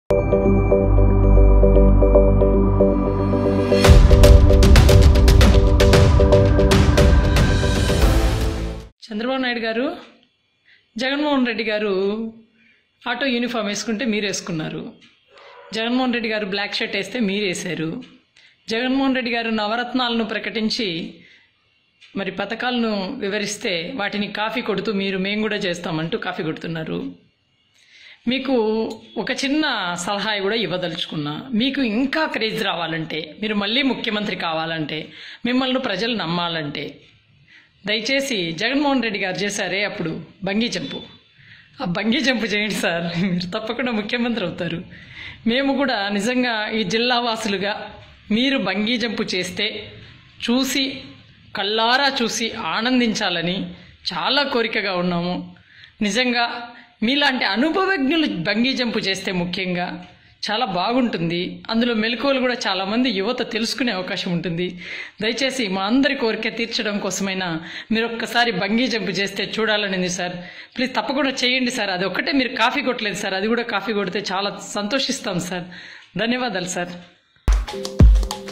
చంద్రబాబు నాయుడు గారు జగన్మోహన్ రెడ్డి గారు auto uniform వేసుకుంటే మీరు వేసుకున్నారు జగన్మోహన్ రెడ్డి గారు బ్లాక్ షర్ట్ వేస్తే మీరు వేశారు జగన్మోహన్ రెడ్డి గారు నవరత్నాలను ప్రకటించి మరి పథకాలను వివరిస్తే వాటిని కాఫీ కొడుతూ మీరు మేము కూడా చేస్తామంటూ కాఫీ కొడుతున్నారు మీకు ఒక చిన్న సలహా కూడా ఇవ్వదలుచుకున్నా మీకు ఇంకా క్రేజ్ రావాలంటే మీరు మళ్ళీ ముఖ్యమంత్రి కావాలంటే మిమ్మల్ని ప్రజలు నమ్మాలంటే దయచేసి జగన్మోహన్ రెడ్డి గారు చేశారే అప్పుడు బంగీ జంపు ఆ బంగీ జంపు చేయండి సార్ మీరు తప్పకుండా ముఖ్యమంత్రి అవుతారు మేము కూడా నిజంగా ఈ జిల్లా వాసులుగా మీరు బంగీ జంపు చేస్తే చూసి కళ్ళారా చూసి ఆనందించాలని చాలా కోరికగా ఉన్నాము నిజంగా మీలాంటి అనుభవజ్ఞులు బంగీ జంపు చేస్తే ముఖ్యంగా చాలా బాగుంటుంది అందులో మెలకువలు కూడా చాలామంది యువత తెలుసుకునే అవకాశం ఉంటుంది దయచేసి మా అందరి కోరిక తీర్చడం కోసమైనా మీరు ఒక్కసారి బంగీ జంప్ చేస్తే చూడాలనింది సార్ ప్లీజ్ తప్పకుండా చేయండి సార్ అది ఒక్కటే మీరు కాఫీ కొట్టలేదు సార్ అది కూడా కాఫీ కొడితే చాలా సంతోషిస్తాం సార్ ధన్యవాదాలు సార్